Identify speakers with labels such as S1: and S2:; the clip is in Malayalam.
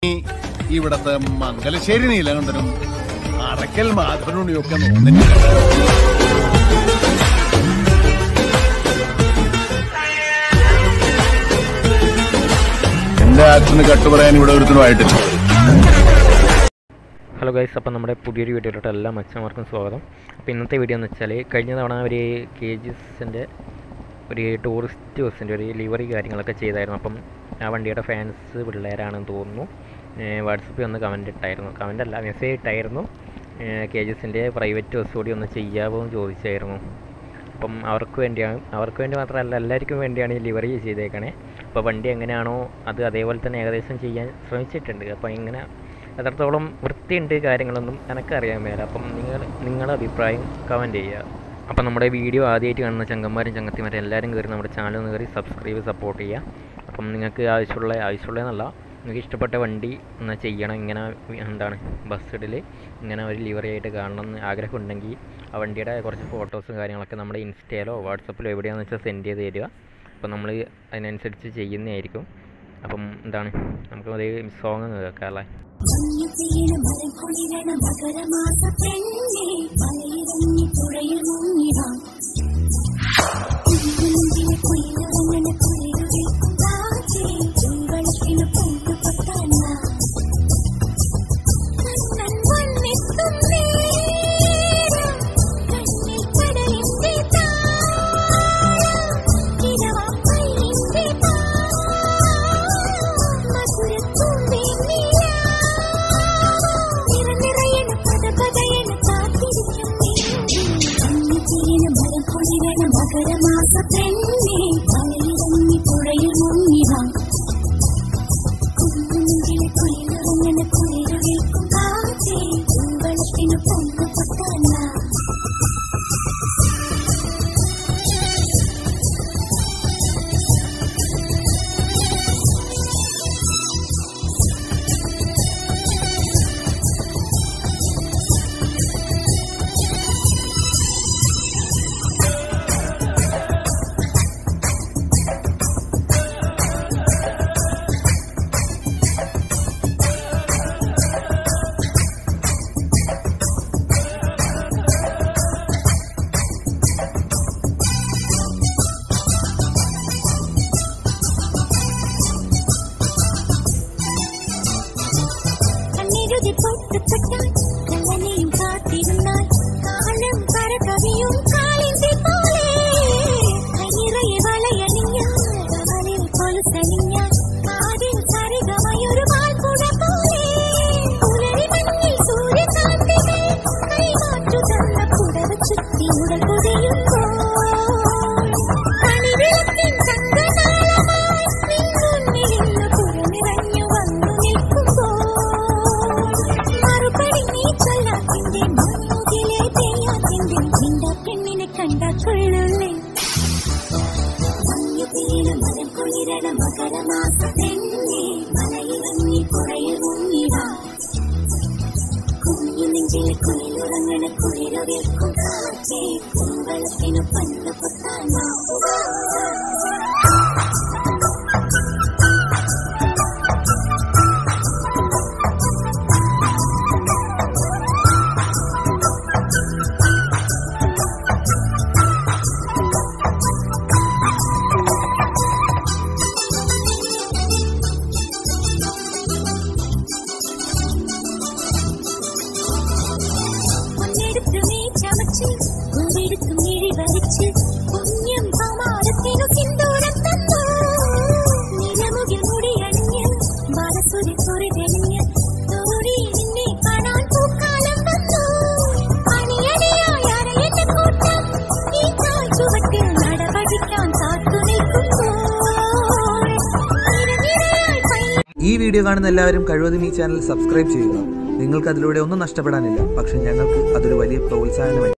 S1: ഇവിടത്തെ മംഗലശ്ശേരി നീലകണ്ഠനും അറക്കൽ മാധവനുണിയൊക്കെ നോന്നിട്ടില്ല എന്റെ ആക്ഷന് കട്ടുപറയാൻ ഇവിടെ ഒരുത്തനുമായിട്ടില്ല
S2: ഹലോ ഗൈസ് അപ്പോൾ നമ്മുടെ പുതിയൊരു വീഡിയോയിലോട്ട് എല്ലാ മച്ചന്മാർക്കും സ്വാഗതം അപ്പോൾ ഇന്നത്തെ വീഡിയോ എന്ന് വെച്ചാൽ കഴിഞ്ഞ തവണ ഒരു കെ ജി എസിൻ്റെ ഒരു ടൂറിസ്റ്റ് ബസ്സിൻ്റെ ഒരു ലിവറി കാര്യങ്ങളൊക്കെ ചെയ്തായിരുന്നു അപ്പം ആ വണ്ടിയുടെ ഫാൻസ് പിള്ളേരാണെന്ന് തോന്നുന്നു വാട്സപ്പിൽ ഒന്ന് കമൻ്റ് ഇട്ടായിരുന്നു കമൻ്റ് അല്ല മെസ്സേജ് ഇട്ടായിരുന്നു കെ ജി എസിൻ്റെ പ്രൈവറ്റ് ബസ് കൂടി ഒന്ന് ചെയ്യാമോ എന്ന് ചോദിച്ചായിരുന്നു അപ്പം അവർക്ക് വേണ്ടിയാണ് അവർക്ക് വേണ്ടി മാത്രമല്ല എല്ലാവർക്കും വേണ്ടിയാണ് ഈ ലിവറി ചെയ്തേക്കണേ അപ്പോൾ വണ്ടി എങ്ങനെയാണോ അത് അതേപോലെ തന്നെ ഏകദേശം ചെയ്യാൻ ശ്രമിച്ചിട്ടുണ്ട് അപ്പോൾ ഇങ്ങനെ എത്രത്തോളം വൃത്തിയുണ്ട് കാര്യങ്ങളൊന്നും എനിക്കറിയാൻ മേല അപ്പം നിങ്ങൾ നിങ്ങളുടെ അഭിപ്രായം കമൻറ്റ് ചെയ്യുക അപ്പം നമ്മുടെ വീഡിയോ ആദ്യമായിട്ട് കാണുന്ന ചങ്കന്മാരും ചങ്ങത്തിമാരും എല്ലാവരും കയറി നമ്മുടെ ചാനൽ ഒന്ന് കയറി സബ്സ്ക്രൈബ് സപ്പോർട്ട് ചെയ്യുക അപ്പം നിങ്ങൾക്ക് ആവശ്യമുള്ള ആവശ്യമുള്ളതെന്നല്ല നിങ്ങൾക്ക് ഇഷ്ടപ്പെട്ട വണ്ടി ഒന്ന് ചെയ്യണം ഇങ്ങനെ എന്താണ് ബസ്സിഡിൽ ഇങ്ങനെ ഒരു ലിവറി ആയിട്ട് കാണണം എന്ന് ആഗ്രഹമുണ്ടെങ്കിൽ ആ വണ്ടിയുടെ കുറച്ച് ഫോട്ടോസും കാര്യങ്ങളൊക്കെ നമ്മുടെ ഇൻസ്റ്റയിലോ വാട്സപ്പിലോ എവിടെയാണെന്ന് വെച്ചാൽ സെൻഡ് ചെയ്ത് തരിക അപ്പോൾ നമ്മൾ അതിനനുസരിച്ച് ചെയ്യുന്നതായിരിക്കും അപ്പം എന്താണ് നമുക്ക് അതേ സോങ് കേൾക്കാം അല്ലേ
S3: മഞ്ഞുതീര മലക്കുളിരണ മകരമാസ പെണ്ണേ മലയിറങ്ങി പുഴയിൽ മുങ്ങിടാം കുഞ്ഞിനെ കുയിലിറങ്ങനെ കുളിരുവിൽക്കും കാറ്റേ ചെങ്കളത്തിന് പൊന്നു പൊത്താന കണ്ണൻ വന്നെത്തും നേരം കണ്ണിൽ കടലിന്റെ താരം ഇരവാം കൈലിന്റെ മധുരത്തൂമ്പേ നീല നിറനിറയണ പദപദയണ കാത്തിരിക്കും കണ്ണിത്തീന മരം പൊഴിരണ മകരമാസ പെണ്ണേ മലയിറങ്ങി പുഴയിൽ മുങ്ങിവാം കുഞ്ഞുമുങ്കിലെ കുയിലിറങ്ങണ കുളിരുവിൽക്കും കാറ്റേ പൂവളത്തിന് പൊന്നു പൊട്ടാന കണ്ണിരുതി പൊട്ടുപെട്ടാൽ കള്ളനെയും കാത്തിരുന്നാൽ കാലം കരകവിയും കാലിന്റെ പോലെ കൈനിറയെ വളയണിഞ്ഞാൽ കവലിൽ കൊലുസണിഞ്ഞാൽ കാതിൽ സരിഗമയൊരു പാൽക്കുട പോലെ പുലരി മഞ്ഞിൽ സൂര്യകാന്തികൾ കൈമാറ്റു തന്ന പുടവ ചുറ്റി ഉടൽ പൊതിയുമ്പോൾ കണിവിളക്കിൻ ചങ്കനാളമായി നിൻ മുന്നിലിന്ന് പുറമിറങ്ങു വന്നു നിൽക്കുമ്പോൾ മറുപടി നീ ചൊല്ലാത്തിന്റെ മണ്ണുകിലെ തെയ്യാത്തിന്റെ നിന്റെ പെണ്ണിനെ കണ്ടാ കൊള്ളുള്ളേ മഞ്ഞു തീര മരം കുളിരണ മകരമാസ പെണ്ണേ മലയിറങ്ങി പുറയിൽ മുങ്ങിടാ കുഞ്ഞു നെഞ്ചിലെ കുളിലുറങ്ങണ കുളിരവേൽക്കും കാറ്റേ കുമ്പളത്തിനു പണ്ട് പൊത്താനോ ഒന്നെടുത്ത് നീ ചമച്ച് ഒരെടുത്ത് മിഴി വരച്ച് പുണ്യം സമാരത്തിനു സിന്ദൂരം തന്നു നിലമുകിൽ മുടിയണിഞ്ഞ് ബാലസുരി സുരി തെളിഞ്ഞ് തോടി നിന്നെ കാണാൻ പൂക്കാലം വന്നു അണിയണിയായി അരയന്റെ കൂട്ടം ഈ കാൽ ചുവട്ടിൽ നടപടിക്കാൻ കാത്തു നിൽക്കുമ്പോൾ നിരനിരയായി പയ്യെ
S4: ഈ വീഡിയോ കാണുന്ന എല്ലാവരും കഴിവതും ഈ ചാനൽ സബ്സ്ക്രൈബ് ചെയ്യുക നിങ്ങൾക്ക് അതിലൂടെ ഒന്നും നഷ്ടപ്പെടാനില്ല പക്ഷെ ഞങ്ങൾക്ക് അതൊരു വലിയ പ്രോത്സാഹനമായി